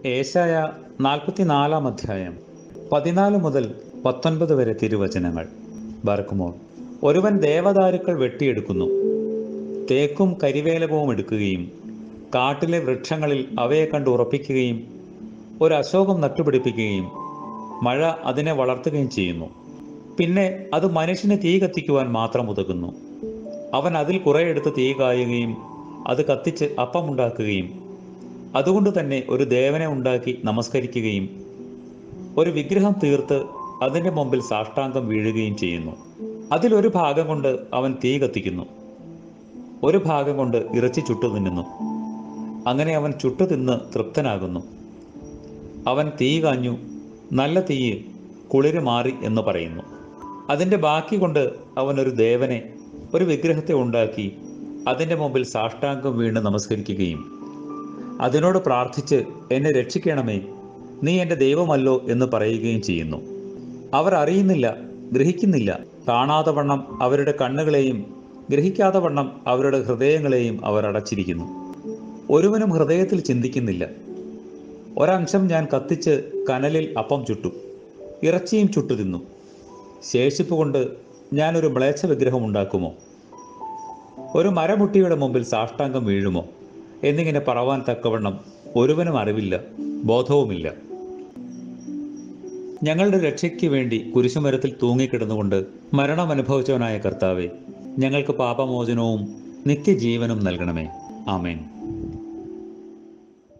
ഏശായ നാൽപ്പത്തിനാലാം അധ്യായം പതിനാല് മുതൽ പത്തൊൻപത് വരെ തിരുവചനങ്ങൾ ബർക്കുമോർ ഒരുവൻ ദേവദാരുക്കൾ വെട്ടിയെടുക്കുന്നു തേക്കും കരിവേലകവും എടുക്കുകയും കാട്ടിലെ വൃക്ഷങ്ങളിൽ അവയെ കണ്ട് ഉറപ്പിക്കുകയും ഒരു അശോകം നട്ടുപിടിപ്പിക്കുകയും മഴ അതിനെ വളർത്തുകയും ചെയ്യുന്നു പിന്നെ അത് മനുഷ്യന് തീ കത്തിക്കുവാൻ മാത്രം ഉതകുന്നു അവൻ അതിൽ കുറെ എടുത്ത് തീ കായുകയും അത് കത്തിച്ച് അപ്പമുണ്ടാക്കുകയും അതുകൊണ്ട് തന്നെ ഒരു ദേവനെ ഉണ്ടാക്കി നമസ്കരിക്കുകയും ഒരു വിഗ്രഹം തീർത്ത് അതിൻ്റെ മുമ്പിൽ സാഷ്ടാംഗം വീഴുകയും ചെയ്യുന്നു അതിലൊരു ഭാഗം കൊണ്ട് അവൻ തീ കത്തിക്കുന്നു ഒരു ഭാഗം കൊണ്ട് ഇറച്ചി ചുട്ടു തിന്നുന്നു അങ്ങനെ അവൻ ചുട്ടു തിന്ന് തൃപ്തനാകുന്നു അവൻ തീ കാഞ്ഞു നല്ല തീയ് കുളിര് മാറി എന്ന് പറയുന്നു അതിൻ്റെ ബാക്കി കൊണ്ട് അവൻ ഒരു ദേവനെ ഒരു വിഗ്രഹത്തെ ഉണ്ടാക്കി അതിൻ്റെ മുമ്പിൽ സാഷ്ടാംഗം വീണ് നമസ്കരിക്കുകയും അതിനോട് പ്രാർത്ഥിച്ച് എന്നെ രക്ഷിക്കണമേ നീ എൻ്റെ ദൈവമല്ലോ എന്ന് പറയുകയും ചെയ്യുന്നു അവർ അറിയുന്നില്ല ഗ്രഹിക്കുന്നില്ല കാണാതെ വണ്ണം അവരുടെ കണ്ണുകളെയും ഗ്രഹിക്കാതെ വണ്ണം അവരുടെ ഹൃദയങ്ങളെയും അവർ അടച്ചിരിക്കുന്നു ഒരുവനും ഹൃദയത്തിൽ ചിന്തിക്കുന്നില്ല ഒരംശം ഞാൻ കത്തിച്ച് കനലിൽ അപ്പം ചുട്ടു ഇറച്ചിയും ചുട്ടു തിന്നു ശേഷിപ്പ് കൊണ്ട് ഞാനൊരു മ്ലേച്ഛ വിഗ്രഹം ഉണ്ടാക്കുമോ ഒരു മരമുട്ടിയുടെ മുമ്പിൽ സാഷ്ടാംഗം വീഴുമോ എന്നിങ്ങനെ പറവാൻ തക്കവണ്ണം ഒരുവനും അറിവില്ല ബോധവുമില്ല ഞങ്ങളുടെ രക്ഷയ്ക്ക് വേണ്ടി കുരിശുമരത്തിൽ തൂങ്ങിക്കിടന്നുകൊണ്ട് മരണം അനുഭവിച്ചവനായ കർത്താവെ ഞങ്ങൾക്ക് പാപമോചനവും നിത്യജീവനും നൽകണമേ ആമേൻ